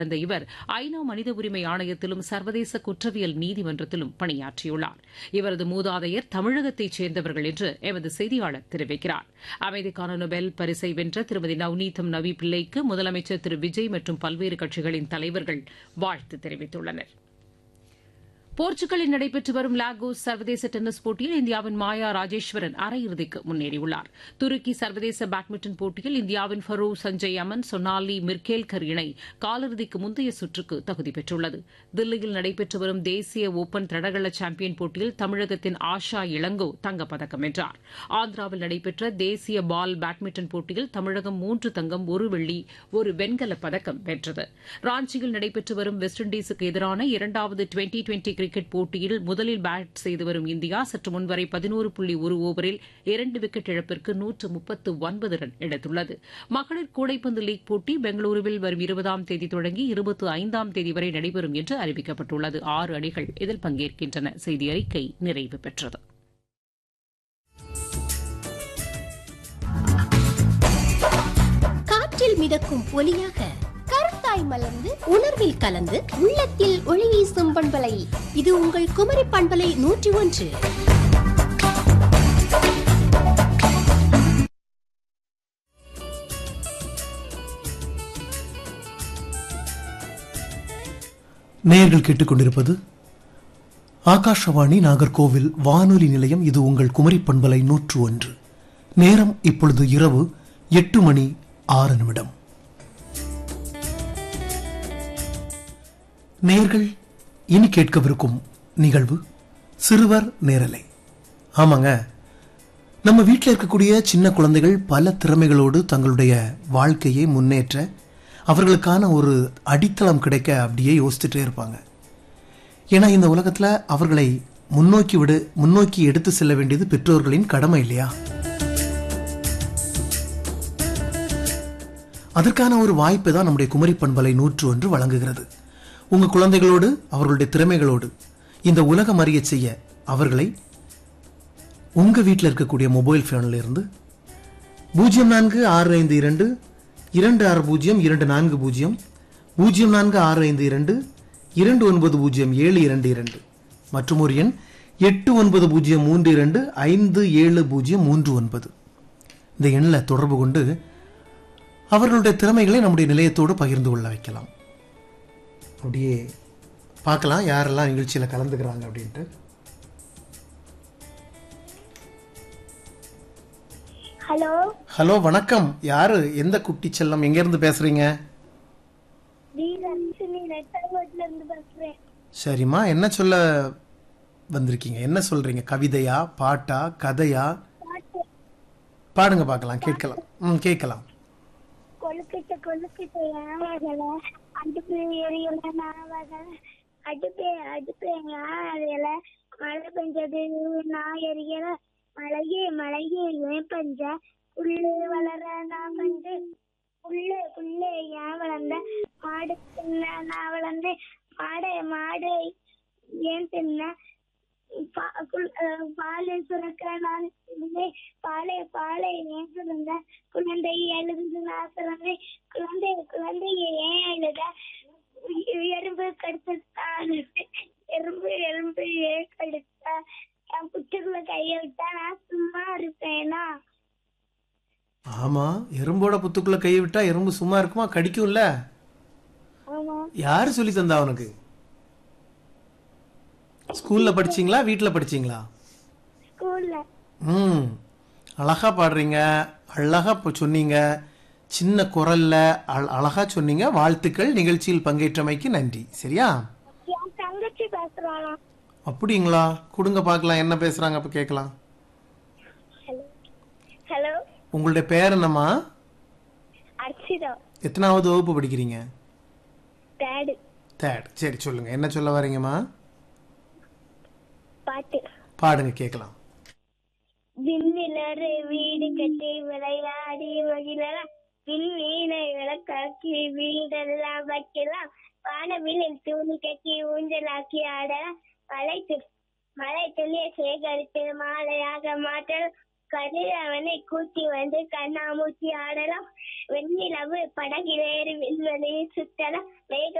இருந்த இவர் ஐநா மனித உரிமை ஆணையத்திலும் சர்வதேச குற்றவியல் நீதிமன்றத்திலும் பணியாற்றியுள்ளார் இவரது மூதாதையர் தமிழகத்தைச் சேர்ந்தவர்கள் என்று எமது செய்தியாளர் தெரிவிக்கிறார் அமைதிக்கான நொபேல் பரிசை வென்ற திருமதி நவ்நீதம் நவி பிள்ளைக்கு முதலமைச்சர் திரு விஜய் மற்றும் பல்வேறு கட்சிகளின் தலைவர்கள் வாழ்த்து தெரிவித்துள்ளனா் போர்ச்சுகலில் நடைபெற்று வரும் லாகோஸ் சர்வதேச டென்னிஸ் போட்டியில் இந்தியாவின் மாயா ராஜேஸ்வரன் அரையிறுதிக்கு முன்னேறியுள்ளார் துருக்கி சர்வதேச பேட்மிண்டன் போட்டியில் இந்தியாவின் ஃபரூ சஞ்சய் அமன் சொனாலி மிர்கேல்கர் இணை காலிறுதிக்கு முந்தைய சுற்றுக்கு தகுதி பெற்றுள்ளது தில்லியில் நடைபெற்று வரும் தேசிய ஓபன் தடகள சாம்பியன் போட்டியில் தமிழகத்தின் ஆஷா இளங்கோ தங்கப்பதக்கம் வென்றார் ஆந்திராவில் நடைபெற்ற தேசிய பால் பேட்மிண்டன் போட்டியில் தமிழகம் மூன்று தங்கம் ஒரு வெள்ளி ஒரு வெண்கலப் பதக்கம் வென்றது ராஞ்சியில் நடைபெற்று வரும் வெஸ்ட் இண்டீஸுக்கு எதிரான இரண்டாவது டுவெண்டி டுவெண்டி கிரிக்கெட் போட்டியில் முதலில் பேட் செய்து வரும் இந்தியா சற்று முன்வரை பதினோரு புள்ளி ஒரு ஓவரில் இரண்டு விக்கெட் இழப்பிற்கு நூற்று முப்பத்து ஒன்பது ரன் எடுத்துள்ளது மகளிர் கூடைப்பந்து லீக் போட்டி பெங்களூருவில் வரும் இருபதாம் தேதி தொடங்கி இருபத்தி ஐந்தாம் தேதி வரை நடைபெறும் என்று அறிவிக்கப்பட்டுள்ளது ஆறு அணிகள் இதில் பங்கேற்கின்றன செய்தி அறிக்கை நிறைவு பெற்றது காற்றில் மிதக்கும் ஒலியாக கருத்தாய் மலர்ந்து உணர்வில் கலந்து உள்ளத்தில் ஒளி வீசும் பண்பலை இது உங்கள் குமரி பண்பலை நூற்றி ஒன்று நேயர்கள் கேட்டுக்கொண்டிருப்பது ஆகாஷவாணி நாகர்கோவில் வானொலி நிலையம் இது உங்கள் குமரி பண்பலை நூற்று ஒன்று நேரம் இப்பொழுது இரவு எட்டு மணி ஆறு நிமிடம் நேர்கள் இனி கேட்கவிருக்கும் நிகழ்வு சிறுவர் நேரலை ஆமாங்க நம்ம வீட்டில் இருக்கக்கூடிய சின்ன குழந்தைகள் பல திறமைகளோடு தங்களுடைய வாழ்க்கையை முன்னேற்ற அவர்களுக்கான ஒரு அடித்தளம் கிடைக்க அப்படியே யோசிச்சுட்டே இருப்பாங்க ஏன்னா இந்த உலகத்தில் அவர்களை முன்னோக்கி விடு முன்னோக்கி எடுத்து செல்ல வேண்டியது பெற்றோர்களின் கடமை இல்லையா அதற்கான ஒரு வாய்ப்பை தான் நம்முடைய குமரி பண்பலை நூற்று ஒன்று வழங்குகிறது உங்க குழந்தைகளோடு அவர்களுடைய திறமைகளோடு இந்த உலகம் அறிய செய்ய அவர்களை உங்க வீட்டில் இருக்கக்கூடிய மொபைல் ஃபோன்ல இருந்து பூஜ்ஜியம் நான்கு ஆறு ஐந்து இரண்டு இரண்டு ஆறு பூஜ்ஜியம் இரண்டு நான்கு பூஜ்ஜியம் பூஜ்ஜியம் நான்கு ஆறு ஐந்து இரண்டு இரண்டு ஒன்பது பூஜ்ஜியம் ஏழு இரண்டு இரண்டு மற்றும் ஒரு எண் எட்டு ஒன்பது பூஜ்ஜியம் மூன்று இரண்டு ஐந்து ஏழு பூஜ்ஜியம் மூன்று ஒன்பது இந்த எண்ணில் தொடர்பு கொண்டு அவர்களுடைய திறமைகளை நம்முடைய நிலையத்தோடு பகிர்ந்து கொள்ள வைக்கலாம் அப்படியே பார்க்கலாம் யாரெல்லாம் நிகழ்ச்சியில் கலந்துக்கிறாங்க அப்படின்ட்டு ஹலோ ஹலோ வணக்கம் யாரு எந்த குட்டி செல்லம் எங்க இருந்து பேசுறீங்க தீரட்சுமி ரெட்டாபட்ல இருந்து பேசுறேன் சரிம்மா என்ன சொல்ல வந்திருக்கீங்க என்ன சொல்றீங்க கவிதையா பாட்டா கதையா பாட்டு பாடுங்க பார்க்கலாம் கேட்கலாம் ம் கேட்கலாம் கொழுக்கிட்ட கொழுக்கிட்ட ஏன் அடுப்பு எரியல நான் வகல அடுப்பு அடுப்பு ஏன் மழை பெஞ்சது நான் எரியல மழையே மழையே ஏன் பஞ்ச புல்லு வளர நான் வந்து புல்லு புல்லு ஏன் வளர்ந்த மாடு தின்ன நான் வளர்ந்து மாடு மாடு ஏன் தின்ன பா- குள்- அஹ் பாலை சுரக்க நான் இருந்தேன் பாலை பாலை ஏன் சுரந்த குழந்தை எழுந்து நான் சுரந்தேன் குழந்தை குழந்தைய ஏன் எழுத எறும்பு கடுத்தான் எறும்பு எறும்பு ஏன் கடுத்தா என் புற்றுக்குள்ள கைய விட்டா நான் சும்மா இருப்பேனா ஆமா எறும்போட புத்துக்குள்ள கையை விட்டா எறும்பு சும்மா இருக்குமா கடிக்கும்ல ஆமா யாரு சொல்லி தந்தா அவனுக்கு ஸ்கூல்ல படிச்சீங்களா வீட்ல படிச்சீங்களா ஸ்கூல்ல ம் அழகா பாடுறீங்க அழகா இப்போ சொன்னீங்க சின்ன குரல்ல அழ- அழகா சொன்னீங்க வாழ்த்துக்கள் நிகழ்ச்சியில் பங்கேற்றமைக்கு நன்றி சரியா என் தங்கச்சி பேசுறானா அப்படிங்களா கொடுங்க பார்க்கலாம் என்ன பேசுறாங்க அப்ப கேட்கலாம் ஹலோ ஹலோ உங்களுடைய பேர் என்னம்மா அர்ச்சிதா எத்தனாவது வகுப்பு படிக்கிறீங்க டேடு தேர்ட் சரி சொல்லுங்க என்ன சொல்ல வரீங்கம்மா பாட்டு பாடுங்க கேட்கலாம் விண்ணிலரு வீடு கட்டி விளையாடி மகிழலாம் விண்மீனை விளக்காக்கி வீடெல்லாம் வைக்கலாம் வானவில்லில் தூணி கட்டி ஊஞ்சலாக்கி ஆடலாம் மழை து- மழை துளியை சேகரித்து மாலையாக மாற்றலாம் கதிரவனை கூட்டி வந்து கண்ணாமூச்சி ஆடலாம் வெண்ணிலவு படகிலேறி விண்வெளியில் சுற்றலாம் மேக